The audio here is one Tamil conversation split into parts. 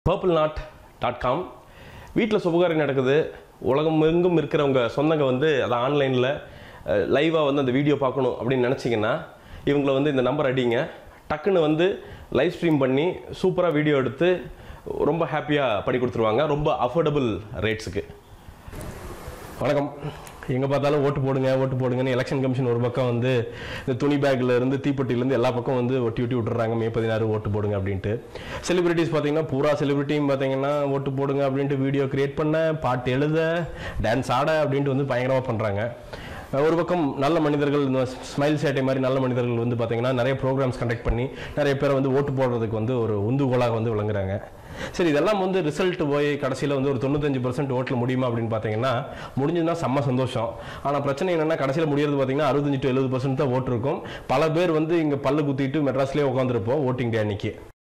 பர்பிள் நாட் டாட் காம் வீட்டில் சுபகாரியம் நடக்குது உலகம் எங்கும் இருக்கிறவங்க சொந்தங்க வந்து அதை ஆன்லைனில் லைவாக வந்து அந்த வீடியோ பார்க்கணும் அப்படின்னு நினச்சிங்கன்னா இவங்களை வந்து இந்த நம்பர் அடிங்க டக்குன்னு வந்து லைவ் ஸ்ட்ரீம் பண்ணி சூப்பராக வீடியோ எடுத்து ரொம்ப ஹாப்பியாக பண்ணி கொடுத்துருவாங்க ரொம்ப அஃபோர்டபுள் ரேட்ஸுக்கு வணக்கம் எங்கே பார்த்தாலும் ஓட்டு போடுங்க ஓட்டு போடுங்கன்னு எலெக்ஷன் கமிஷன் ஒரு பக்கம் வந்து இந்த துணி பேக்ல இருந்து தீப்பெட்டிலேருந்து எல்லா பக்கம் வந்து ஒட்டி ஒட்டி விட்டுறாங்க மே பதினாறு ஓட்டு போடுங்க அப்படின்ட்டு செலிபிரிட்டிஸ் பார்த்தீங்கன்னா பூரா செலிபிரிட்டியும் பார்த்தீங்கன்னா ஓட்டு போடுங்க அப்படின்ட்டு வீடியோ கிரியேட் பண்ண பாட்டு எழுத டான்ஸ் ஆட அப்படின்ட்டு வந்து பயங்கரமாக பண்ணுறாங்க ஒரு பக்கம் நல்ல மனிதர்கள் இந்த ஸ்மைல் சேட்டை மாதிரி நல்ல மனிதர்கள் வந்து பார்த்தீங்கன்னா நிறைய ப்ரோக்ராம்ஸ் கண்டக்ட் பண்ணி நிறைய பேரை வந்து ஓட்டு போடுறதுக்கு வந்து ஒரு உந்துகோலாக வந்து விளங்குறாங்க சரி இதெல்லாம் வந்து ரிசல்ட் போய் கடைசியில் வந்து ஒரு தொண்ணூத்தஞ்சு பர்சன்ட் ஓட்டில் முடியுமா அப்படின்னு பார்த்தீங்கன்னா முடிஞ்சதுன்னா செம்ம சந்தோஷம் ஆனால் பிரச்சனை என்னன்னா கடைசியில் முடியறது பார்த்தீங்கன்னா அறுபத்தஞ்சு டு எழுபது பர்சன்ட் தான் ஓட்டு இருக்கும் பல பேர் வந்து இங்கே பல்லு குத்திட்டு மெட்ராஸ்லேயே உட்காந்துருப்போம் ஓட்டிங் டே அன்னைக்கு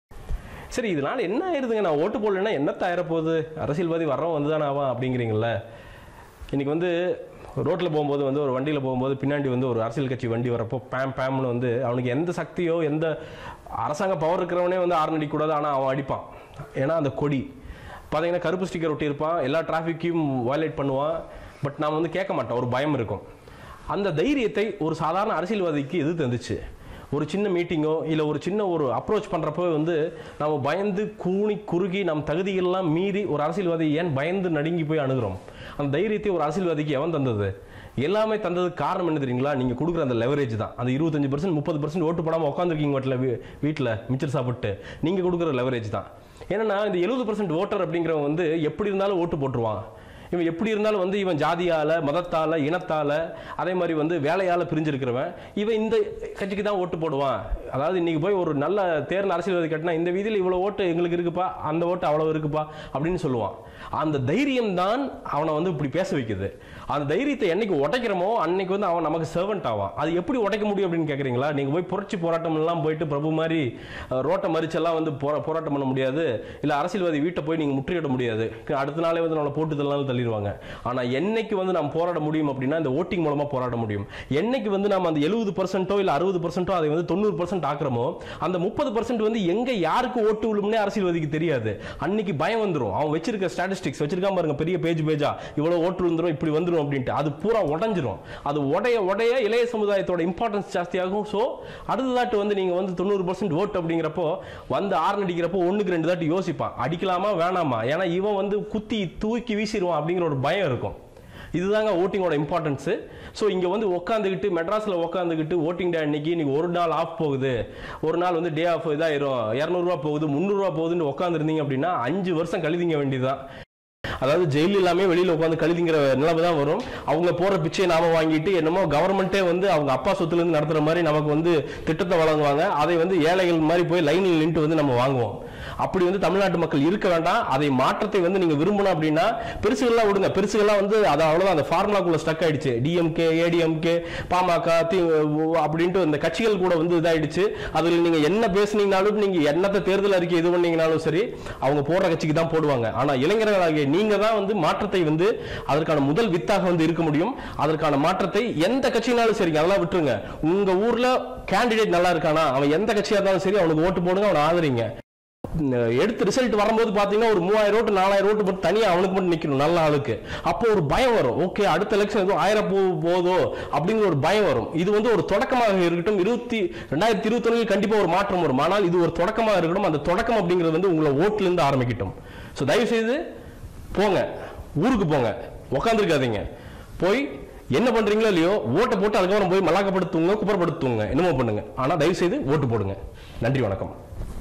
சரி இதனால என்ன ஆயிருதுங்க நான் ஓட்டு போடலன்னா என்னத்த ஆயிரப்போகுது அரசியல்வாதி வர்றவன் வந்து தானே ஆவான் அப்படிங்கிறீங்களே இன்னைக்கு வந்து ரோட்டில் போகும்போது வந்து ஒரு வண்டியில் போகும்போது பின்னாடி வந்து ஒரு அரசியல் கட்சி வண்டி வரப்போ பேம் பேம்னு வந்து அவனுக்கு எந்த சக்தியோ எந்த அரசாங்க பவர் இருக்கிறவனே வந்து ஆர்ன் அடிக்கக்கூடாது ஆனால் அவன் அடிப்பான் ஏன்னா அந்த கொடி பார்த்தீங்கன்னா கருப்பு ஸ்டிக்கர் ஒட்டியிருப்பான் எல்லா டிராஃபிக்கையும் வயலேட் பண்ணுவான் பட் நாம் வந்து கேட்க மாட்டோம் ஒரு பயம் இருக்கும் அந்த தைரியத்தை ஒரு சாதாரண அரசியல்வாதிக்கு எது தந்துச்சு ஒரு சின்ன மீட்டிங்கோ இல்லை ஒரு சின்ன ஒரு அப்ரோச் பண்ணுறப்போ வந்து நம்ம பயந்து கூணி குறுகி நம் தகுதிகள்லாம் மீறி ஒரு அரசியல்வாதி ஏன் பயந்து நடுங்கி போய் அணுகிறோம் அந்த தைரியத்தை ஒரு அரசியல்வாதிக்கு எவன் தந்தது எல்லாமே தந்ததுக்கு காரணம் என்ன தெரியுங்களா நீங்கள் கொடுக்குற அந்த லெவரேஜ் தான் அந்த இருபத்தஞ்சு பர்சன்ட் முப்பது பர்சன்ட் ஓட்டு போடாமல் உட்காந்துருக்கீங்க வீட்டில் வீட்டில் மிச்சர் சாப்பிட்டு நீங்கள் கொடுக்குற லெவரேஜ் தான் ஏன்னா இந்த எழுபது பர்சன்ட் ஓட்டர் அப்படிங்கிறவன் வந்து எப்படி இருந்தாலும் ஓட்டு போட்டுருவான் இவன் எப்படி இருந்தாலும் வந்து இவன் ஜாதியால மதத்தால இனத்தால அதே மாதிரி வந்து வேலையால பிரிஞ்சிருக்கிறவன் இவன் இந்த கட்சிக்கு தான் ஓட்டு போடுவான் அதாவது இன்னைக்கு போய் ஒரு நல்ல தேர்ந்த அரசியல்வாதி கட்டினா இந்த வீதியில் இவ்வளோ ஓட்டு எங்களுக்கு இருக்குப்பா அந்த ஓட்டு அவ்வளோ இருக்குப்பா அப்படின்னு சொல்லுவான் அந்த தைரியம் தான் அவனை வந்து இப்படி பேச வைக்குது அந்த தைரியத்தை என்னைக்கு உடைக்கிறோமோ அன்னைக்கு வந்து அவன் நமக்கு சர்வெண்ட் ஆவான் அது எப்படி உடைக்க முடியும் அப்படின்னு கேட்குறீங்களா நீங்கள் போய் புரட்சி போராட்டம் எல்லாம் போயிட்டு பிரபு மாதிரி அஹ், ரோட்டை மறிச்செல்லாம் வந்து போரா போராட்டம் பண்ண முடியாது இல்லை அரசியல்வாதி வீட்டை போய் நீங்கள் முற்றுகையிட முடியாது அடுத்த நாளே வந்து நம்மளை போட்டு தள்ளாலும் தள்ளிடுவாங்க ஆனால் என்னைக்கு வந்து நம்ம போராட முடியும் அப்படின்னா இந்த ஓட்டிங் மூலமாக போராட முடியும் என்னைக்கு வந்து நம்ம அந்த எழுபது பர்சன்ட்டோ இல்லை அறுபது பர்சன்ட்டோ அதை வந்து தொண்ணூறு பர்சன்ட் ஆக்குறோமோ அந்த முப்பது பர்சன்ட் வந்து எங்கே யாருக்கு ஓட்டு விழும்னே அரசியல்வாதிக்கு தெரியாது அன்னைக்கு பயம் வந்துடும் அவன் வச்சிருக்க ஸ்டாட்டிஸ்டிக்ஸ் வச்சிருக்காம பாருங்க பெரிய பேஜ் பேஜா இவ்வளோ ஓட்டு விழுந்துரும் இப்படி வந்துடும் அப்படின்ட்டு அது பூரா உடஞ்சிரும் அது உடைய உடைய இளைய சமுதாயத்தோட இம்பார்ட்டன்ஸ் ஜாஸ்தியாகும் ஸோ அடுத்ததாட்டு வந்து நீங்கள் வந்து தொண்ணூறு பர்சன்ட் ஓட்டு அப்படிங்கிறப்போ வந்து ஆறு அடிக்கிறப்போ ஒன்றுக்கு ரெண்டு தாட்டி யோசிப்பான் அடிக்கலாமா வேணாமா ஏன்னா இவன் வந்து குத்தி தூக்கி வீசிடுவான் அப்படிங்கிற ஒரு பயம் இருக்கும் இதுதாங்க ஓட்டிங்கோட இம்பார்ட்டன்ஸு ஸோ இங்கே வந்து உட்காந்துக்கிட்டு மெட்ராஸில் உட்காந்துக்கிட்டு ஓட்டிங் டே அன்னைக்கு இன்னைக்கு ஒரு நாள் ஆஃப் போகுது ஒரு நாள் வந்து டே ஆஃப் இதாயிரும் இரநூறுவா போகுது முந்நூறுரூவா போகுதுன்னு உட்காந்துருந்தீங்க அப்படின்னா அஞ்சு வருஷம் கழுதிங்க வேண்டியதுதான் அதாவது ஜெயில் இல்லாமல் வெளியில் உட்காந்து கழுதிங்கிற நிலைமை தான் வரும் அவங்க போகிற பிச்சையை நாம வாங்கிட்டு என்னமோ கவர்மெண்ட்டே வந்து அவங்க அப்பா சொத்துலேருந்து நடத்துகிற மாதிரி நமக்கு வந்து திட்டத்தை வழங்குவாங்க அதை வந்து ஏழைகள் மாதிரி போய் லைனில் நின்று வந்து நம்ம வாங்குவோம் அப்படி வந்து தமிழ்நாட்டு மக்கள் இருக்க வேண்டாம் அதை மாற்றத்தை வந்து நீங்கள் விரும்பணும் அப்படின்னா பெருசுகள்லாம் விடுங்க பெருசுகள்லாம் வந்து அது அவ்வளோதான் அந்த ஃபார்முலாக்குள்ள ஸ்டக் ஆயிடுச்சு டிஎம்கே ஏடிஎம்கே பாமக தி அப்படின்ட்டு இந்த கட்சிகள் கூட வந்து இதாயிடுச்சு அதில் நீங்கள் என்ன பேசுனீங்கனாலும் நீங்கள் என்னத்தை தேர்தல் அறிக்கை இது பண்ணீங்கனாலும் சரி அவங்க போடுற கட்சிக்கு தான் போடுவாங்க ஆனால் இளைஞர்களாகிய நீங்கள் தான் வந்து மாற்றத்தை வந்து அதற்கான முதல் வித்தாக வந்து இருக்க முடியும் அதற்கான மாற்றத்தை எந்த கட்சினாலும் சரிங்க அதெல்லாம் விட்டுருங்க உங்க ஊர்ல கேண்டிடேட் நல்லா இருக்கானா அவன் எந்த கட்சியா இருந்தாலும் சரி அவனுக்கு ஓட்டு போடுங்க அவனை ஆதரிங்க இந்த எடுத்து ரிசல்ட் வரும்போது பாத்தீங்கன்னா ஒரு மூவாயிரம் ஓட்டு நாலாயிரம் ஓட்டு போட்டு தனியா அவனுக்கு மட்டும் நிக்கணும் நல்ல ஆளுக்கு அப்போ ஒரு பயம் வரும் ஓகே அடுத்த எலெக்ஷன் எதுவும் ஆயிரம் போ போதோ அப்படிங்கிற ஒரு பயம் வரும் இது வந்து ஒரு தொடக்கமாக இருக்கட்டும் இருபத்தி ரெண்டாயிரத்தி இருபத்தொன்னில் கண்டிப்பா ஒரு மாற்றம் வரும் ஆனால் இது ஒரு தொடக்கமாக இருக்கட்டும் அந்த தொடக்கம் அப்படிங்கிறது வந்து உங்களை ஓட்டுல இருந்து ஆரம்பிக்கட்டும் ஸோ தயவு செய்து போங்க ஊருக்கு போங்க உக்காந்துருக்காதீங்க போய் என்ன பண்றீங்களோ இல்லையோ ஓட்டை போட்டு அதுக்கப்புறம் போய் மல்லாக்கப்படுத்துங்க குப்பரப்படுத்துங்க என்னமோ பண்ணுங்க ஆனா தயவு செய்து ஓட்டு போடுங்க நன்றி வணக்கம்